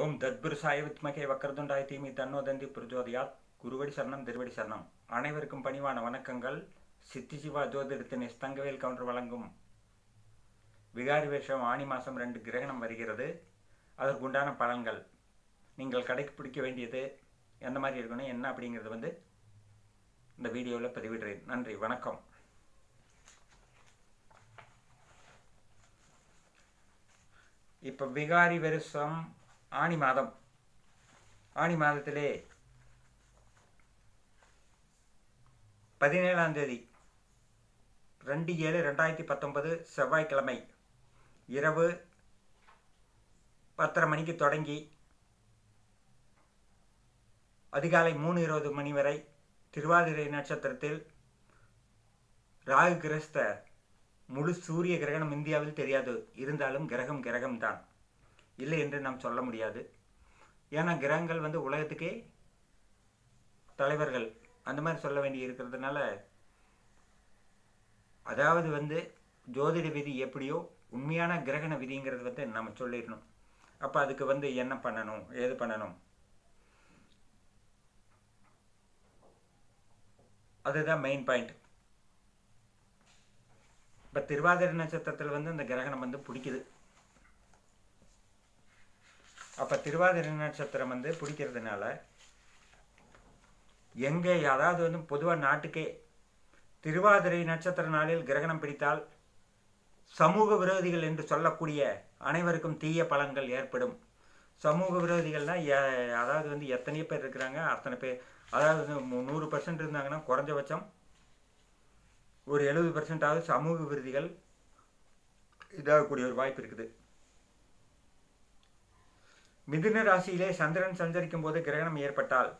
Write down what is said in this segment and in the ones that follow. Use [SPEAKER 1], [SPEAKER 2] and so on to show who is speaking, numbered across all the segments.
[SPEAKER 1] ஓம் தத்புருஷாய வித்மகே வக்கரதுண்டாய தீமி தன்னோதந்தி பிரஜோதயாத் குருவடி சரணம் திருவடி சரணம் அனைவருக்கும் பணிவான வணக்கங்கள் சித்தி சிவா ஜோதிடத்தின் ஸ்தங்கவேல் கவுண்டர் வழங்கும் விகாரி வேஷம் ஆணி மாதம் ரெண்டு கிரகணம் வருகிறது அதற்குண்டான பலன்கள் நீங்கள் கடைப்பிடிக்க வேண்டியது எந்த மாதிரி இருக்கணும் என்ன அப்படிங்கிறது வந்து இந்த வீடியோவில் பதிவிடுறேன் நன்றி வணக்கம் இப்போ விகாரி வருஷம் ஆணி மாதம் ஆணி மாதத்திலே பதினேழாம் தேதி ரெண்டு ஏழு ரெண்டாயிரத்தி பத்தொன்பது செவ்வாய்க்கிழமை இரவு பத்தரை மணிக்கு தொடங்கி அதிகாலை மூணு இருபது மணி வரை திருவாதிரை நட்சத்திரத்தில் ராகு கிரஸ்த முழு சூரிய கிரகணம் இந்தியாவில் தெரியாது இருந்தாலும் கிரகம் கிரகம் தான் இல்லை என்று நாம் சொல்ல முடியாது ஏன்னா கிரகங்கள் வந்து உலகத்துக்கே தலைவர்கள் அந்த மாதிரி சொல்ல வேண்டி இருக்கிறதுனால அதாவது வந்து ஜோதிட விதி எப்படியோ உண்மையான கிரகண விதிங்கிறது வந்து நம்ம சொல்லிடணும் அப்போ அதுக்கு வந்து என்ன பண்ணணும் ஏது பண்ணணும் அதுதான் மெயின் பாயிண்ட் இப்போ திருவாதிரை நட்சத்திரத்தில் வந்து அந்த கிரகணம் வந்து பிடிக்குது அப்போ திருவாதிரை நட்சத்திரம் வந்து பிடிக்கிறதுனால எங்கே அதாவது வந்து பொதுவாக நாட்டுக்கே திருவாதிரை நட்சத்திர நாளில் கிரகணம் பிடித்தால் சமூக விரோதிகள் என்று சொல்லக்கூடிய அனைவருக்கும் தீய பலன்கள் ஏற்படும் சமூக விரோதிகள்னால் அதாவது வந்து எத்தனை பேர் இருக்கிறாங்க அத்தனை பேர் அதாவது நூறு பர்சன்ட் இருந்தாங்கன்னா குறைஞ்சபட்சம் ஒரு எழுபது பர்சன்டாவது சமூக விருதிகள் இதாகக்கூடிய ஒரு வாய்ப்பு இருக்குது மிதுன ராசியிலே சந்திரன் சஞ்சரிக்கும் போது கிரகணம் ஏற்பட்டால்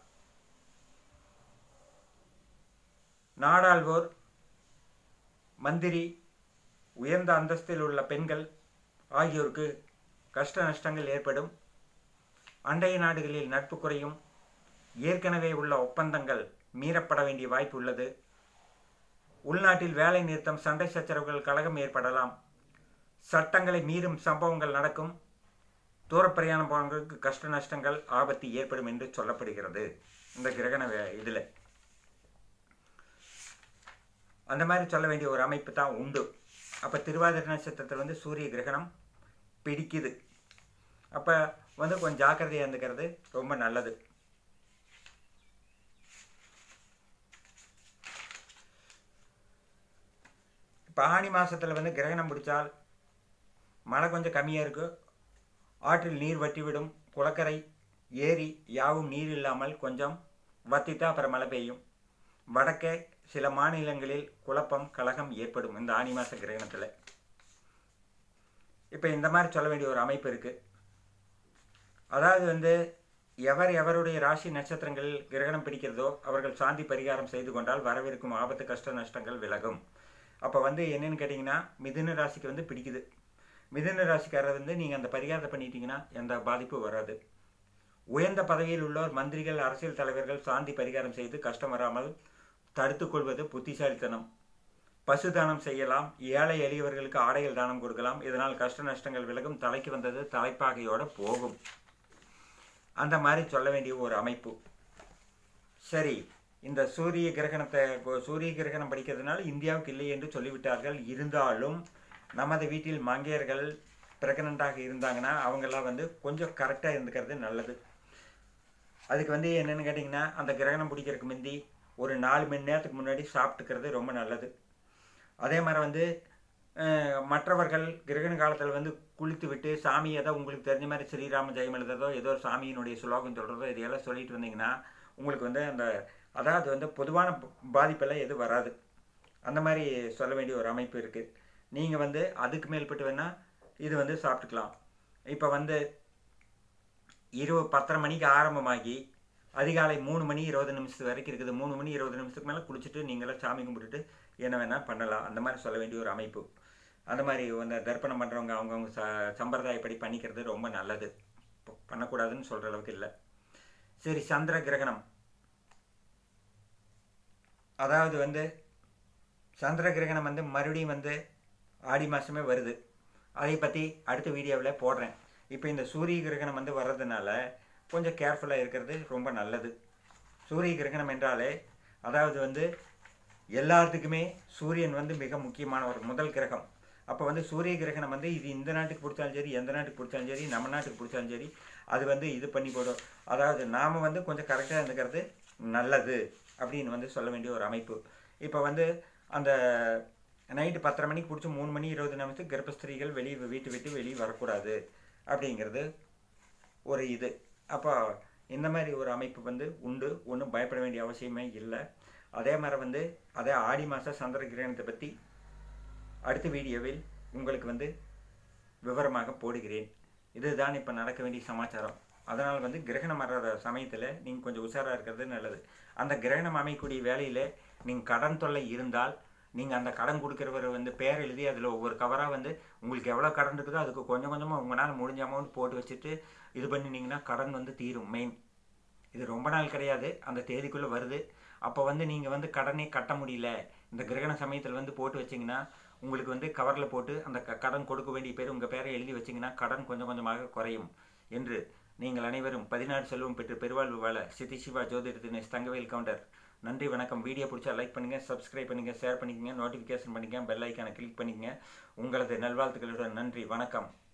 [SPEAKER 1] நாடாள்வோர் மந்திரி உயர்ந்த அந்தஸ்தில் உள்ள பெண்கள் ஆகியோருக்கு கஷ்ட நஷ்டங்கள் ஏற்படும் அண்டைய நாடுகளில் நட்பு குறையும் ஏற்கனவே உள்ள ஒப்பந்தங்கள் மீறப்பட வேண்டிய வாய்ப்பு உள்ளது உள்நாட்டில் வேலை நிறுத்தம் சண்டை சச்சரவுகள் கழகம் ஏற்படலாம் சட்டங்களை மீறும் சம்பவங்கள் நடக்கும் தூர பிரயாணம் போனவங்களுக்கு கஷ்ட நஷ்டங்கள் ஆபத்து ஏற்படும் என்று சொல்லப்படுகிறது இந்த கிரகண இதில் அந்த மாதிரி சொல்ல வேண்டிய ஒரு அமைப்பு தான் உண்டு அப்போ திருவாதிரை நட்சத்திரத்தில் வந்து சூரிய கிரகணம் பிடிக்குது அப்போ வந்து கொஞ்சம் ஜாக்கிரதையாக இருந்துக்கிறது ரொம்ப நல்லது இப்போ ஆணி மாதத்தில் வந்து கிரகணம் பிடிச்சால் மழை கொஞ்சம் கம்மியாக இருக்குது ஆற்றில் நீர் வற்றிவிடும் குளக்கரை ஏரி யாவும் நீர் இல்லாமல் கொஞ்சம் வத்தித்தா அப்புறம் மழை பெய்யும் வடக்கே சில மாநிலங்களில் குழப்பம் கலகம் ஏற்படும் இந்த ஆணி மாத கிரகணத்தில் இப்போ இந்த மாதிரி சொல்ல வேண்டிய ஒரு அமைப்பு இருக்குது அதாவது வந்து எவர் எவருடைய ராசி நட்சத்திரங்களில் கிரகணம் பிடிக்கிறதோ அவர்கள் சாந்தி பரிகாரம் செய்து கொண்டால் வரவிருக்கும் ஆபத்து கஷ்ட நஷ்டங்கள் விலகும் அப்போ வந்து என்னென்னு கேட்டிங்கன்னா மிதுன ராசிக்கு வந்து பிடிக்குது மிதுன ராசிக்காரர் வந்து நீங்கள் அந்த பரிகாரத்தை பண்ணிட்டீங்கன்னா எந்த பாதிப்பும் வராது உயர்ந்த பதவியில் உள்ளோர் மந்திரிகள் அரசியல் தலைவர்கள் சாந்தி பரிகாரம் செய்து கஷ்டம் வராமல் தடுத்துக்கொள்வது புத்திசாலித்தனம் பசு தானம் செய்யலாம் ஏழை எளியவர்களுக்கு ஆடைகள் தானம் கொடுக்கலாம் இதனால் கஷ்ட நஷ்டங்கள் விலகும் தலைக்கு வந்தது தலைப்பாகையோடு போகும் அந்த மாதிரி சொல்ல வேண்டிய ஒரு அமைப்பு சரி இந்த சூரிய கிரகணத்தை சூரிய கிரகணம் படிக்கிறதுனால இந்தியாவுக்கு இல்லை என்று சொல்லிவிட்டார்கள் இருந்தாலும் நமது வீட்டில் மங்கையர்கள் பிரெக்னண்ட்டாக இருந்தாங்கன்னா அவங்கெல்லாம் வந்து கொஞ்சம் கரெக்டாக இருந்துக்கிறது நல்லது அதுக்கு வந்து என்னென்னு கேட்டிங்கன்னா அந்த கிரகணம் பிடிக்கிறதுக்கு முந்தி ஒரு நாலு மணி நேரத்துக்கு முன்னாடி சாப்பிட்டுக்கிறது ரொம்ப நல்லது அதே மாதிரி வந்து மற்றவர்கள் கிரகண காலத்தில் வந்து குளித்து விட்டு சாமி ஏதோ உங்களுக்கு தெரிஞ்ச மாதிரி ஸ்ரீராம ஜெயம் எழுதுறதோ ஏதோ ஒரு சாமியினுடைய சுலோகம் சொல்கிறதோ இதையெல்லாம் சொல்லிட்டு இருந்தீங்கன்னா உங்களுக்கு வந்து அந்த அதாவது வந்து பொதுவான பாதிப்பெல்லாம் எதுவும் வராது அந்த மாதிரி சொல்ல வேண்டிய ஒரு அமைப்பு இருக்குது நீங்கள் வந்து அதுக்கு மேல்பட்டு வேணால் இது வந்து சாப்பிட்டுக்கலாம் இப்போ வந்து இரவு பத்தரை மணிக்கு ஆரம்பமாகி அதிகாலை மூணு மணி இருபது நிமிஷத்து வரைக்கும் இருக்குது மூணு மணி இருபது நிமிஷத்துக்கு மேலே குளிச்சுட்டு நீங்களாம் சாமி கும்பிட்டுட்டு என்ன வேணால் பண்ணலாம் அந்த மாதிரி சொல்ல வேண்டிய ஒரு அமைப்பு அந்த மாதிரி அந்த தர்ப்பணம் பண்ணுறவங்க அவங்கவுங்க ச சம்பிரதாயப்படி பண்ணிக்கிறது ரொம்ப நல்லது பண்ணக்கூடாதுன்னு சொல்கிற அளவுக்கு இல்லை சரி சந்திர கிரகணம் அதாவது வந்து சந்திர கிரகணம் வந்து மறுபடியும் வந்து ஆடி மாதமே வருது அதை பற்றி அடுத்த வீடியோவில் போடுறேன் இப்போ இந்த சூரிய கிரகணம் வந்து வர்றதுனால கொஞ்சம் கேர்ஃபுல்லாக இருக்கிறது ரொம்ப நல்லது சூரிய கிரகணம் என்றாலே அதாவது வந்து எல்லாத்துக்குமே சூரியன் வந்து மிக முக்கியமான ஒரு முதல் கிரகம் அப்போ வந்து சூரிய கிரகணம் வந்து இது இந்த நாட்டுக்கு பிடிச்சாலும் சரி எந்த நாட்டுக்கு பிடிச்சாலும் சரி நம்ம நாட்டுக்கு பிடிச்சாலும் சரி அது வந்து இது பண்ணி போடும் அதாவது நாம் வந்து கொஞ்சம் கரெக்டாக இருந்துக்கிறது நல்லது அப்படின்னு வந்து சொல்ல வேண்டிய ஒரு அமைப்பு இப்போ வந்து அந்த நைட்டு பத்தரை மணிக்கு பிடிச்சி மூணு மணி இருபது நிமிஷத்துக்கு கர்ப்பஸ்திரீகள் வெளியே வீட்டு விட்டு வெளியே வரக்கூடாது அப்படிங்கிறது ஒரு இது அப்போ இந்த மாதிரி ஒரு அமைப்பு வந்து உண்டு ஒன்றும் பயப்பட வேண்டிய அவசியமே இல்லை அதே மாதிரி வந்து அதே ஆடி மாத சந்திர கிரகணத்தை பற்றி அடுத்த வீடியோவில் உங்களுக்கு வந்து விவரமாக போடுகிறேன் இதுதான் இப்போ நடக்க வேண்டிய சமாச்சாரம் அதனால் வந்து கிரகணம் வர்ற சமயத்தில் நீங்கள் கொஞ்சம் உஷாராக இருக்கிறது நல்லது அந்த கிரகணம் அமைக்கக்கூடிய வேலையில் நீங்கள் கடன் தொல்லை இருந்தால் நீங்கள் அந்த கடன் கொடுக்குறவர் வந்து பேர் எழுதி அதில் ஒவ்வொரு கவராக வந்து உங்களுக்கு எவ்வளோ கடன் இருக்குதோ அதுக்கு கொஞ்சம் கொஞ்சமாக உங்களால் முடிஞ்ச அமௌண்ட் போட்டு வச்சுட்டு இது பண்ணினீங்கன்னா கடன் வந்து தீரும் மெயின் இது ரொம்ப நாள் கிடையாது அந்த தேதிக்குள்ளே வருது அப்போ வந்து நீங்கள் வந்து கடனே கட்ட முடியல இந்த கிரகண சமயத்தில் வந்து போட்டு வச்சிங்கன்னா உங்களுக்கு வந்து கவரில் போட்டு அந்த க கடன் கொடுக்க வேண்டிய பேர் உங்கள் பேரை எழுதி வச்சிங்கன்னா கடன் கொஞ்சம் கொஞ்சமாக குறையும் என்று நீங்கள் அனைவரும் பதினாறு செல்வம் பெற்று பெருவாழ்வு வாழ சித்தி சிவா ஜோதிட தினேஷ் தங்கவேல் கவுண்டர் நன்றி வணக்கம் வீடியோ பிடிச்சா லைக் பண்ணுங்கள் சப்ஸ்கிரைப் பண்ணுங்கள் ஷேர் பண்ணிக்கங்க நோட்டிஃபிகேஷன் பண்ணிக்கங்க பெல் ஐக்கானை கிளிக் பண்ணிக்கங்க உங்களது நல்வாழ்த்துக்களுடன் நன்றி வணக்கம்